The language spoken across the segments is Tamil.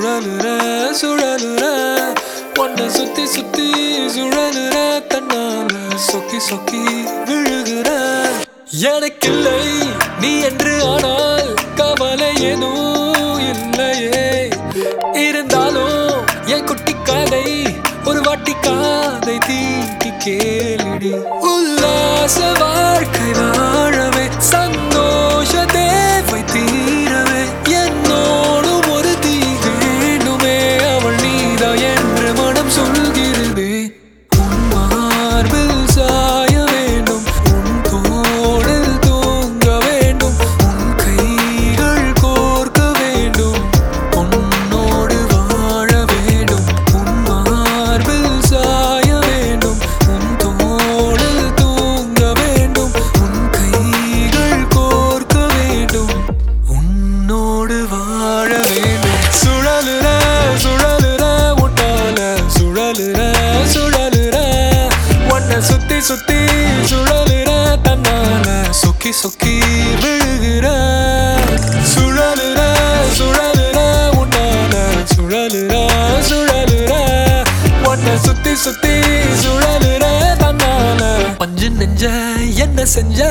சுழலுற சுழலுற உன்னை சுத்தி சுத்தி சுழலுற தன்னால சொக்கி சொக்கி விழுகிற எனக்கில்லை நீ என்று ஆனால் கவலை ஏதும் இல்லையே இருந்தாலும் என் குட்டி காதை ஒரு வாட்டி காதை தீட்டி கேளுடி உல்லாச வாழ்க்கை வாழவே சந்தோஷ தேவை தீரவே என்னோடும் ஒரு தீ வேண்டுமே அவள் நீதா என்று மனம் சொல்கிறது உன் மார்பில் சாய வேண்டும் உன் தோளில் தூங்க வேண்டும் உன் கைகள் கோர்க்க வேண்டும் உன்னோடு வாழ வேண்டும் உன் மார்பில் சாய வேண்டும் உன் தோளில் தூங்க வேண்டும் உன் கைகள் கோர்க்க வேண்டும் உன்னோடு வாழ வேண்டும் சுழலுற சுழலுற உன்னால சுழலுற சுழலுற உன்னை சுத்தி சுத்தி சுழலுற தன்னால சொக்கி சொக்கி விழுகிற சுழலுற சுழலுற உன்னால சுழலுற சுழலுற உன்னை சுத்தி சுத்தி சுழலுற தன்னால பஞ்சு நெஞ்ச என்ன செஞ்ச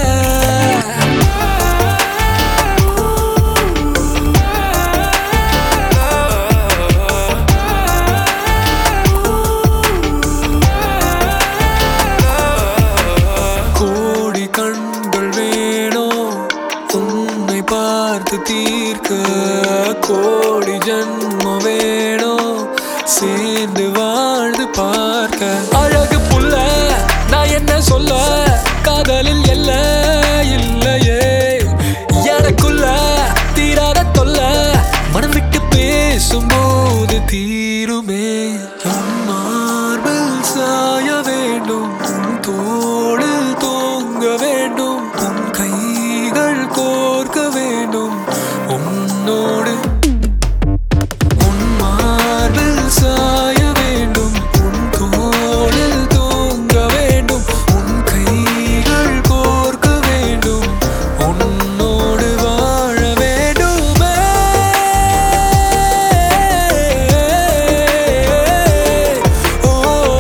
கோடி கண்கள் வேணும் உன்னை பார்த்து தீர்க்க கோடி ஜன்மம் வேணும் சேர்ந்து வாழ்ந்து பார்க்க அழகு புள்ள நான் என்ன சொல்ல காதலில் எல்ல இல்லையே எனக்குள்ள தீராத தொல்ல மனம் விட்டு பேசும்போது தீருமே உன் மார்பில் சாய வேண்டும் உன் தோளில் தூங்க வேண்டும் உன் கைகள் கோர்க்க வேண்டும் உன்னோடு உன் மார்பில் சாய வேண்டும் உன் தோளில் தூங்க வேண்டும் உன் கைகள் கோர்க்க வேண்டும் உன்னோடு வாழ வேண்டுமே ஓ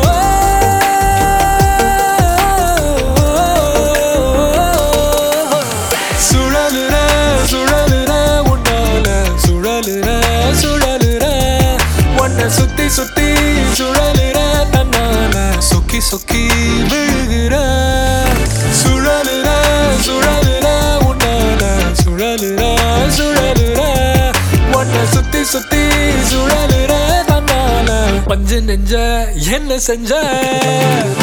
சுழலுற சுழலுற உன்னால சுழலுற சுழலுற உன்னை சுத்தி சுத்தி சுழலுற தன்னால சொக்கி சொக்கி விழுகிற சுழலுற சுழலுற உன்னால சுழலுற சுழலுற உன்னை சுத்தி சுத்தி சுழலுற தன்னால பஞ்சு நெஞ்ச என்ன செஞ்ச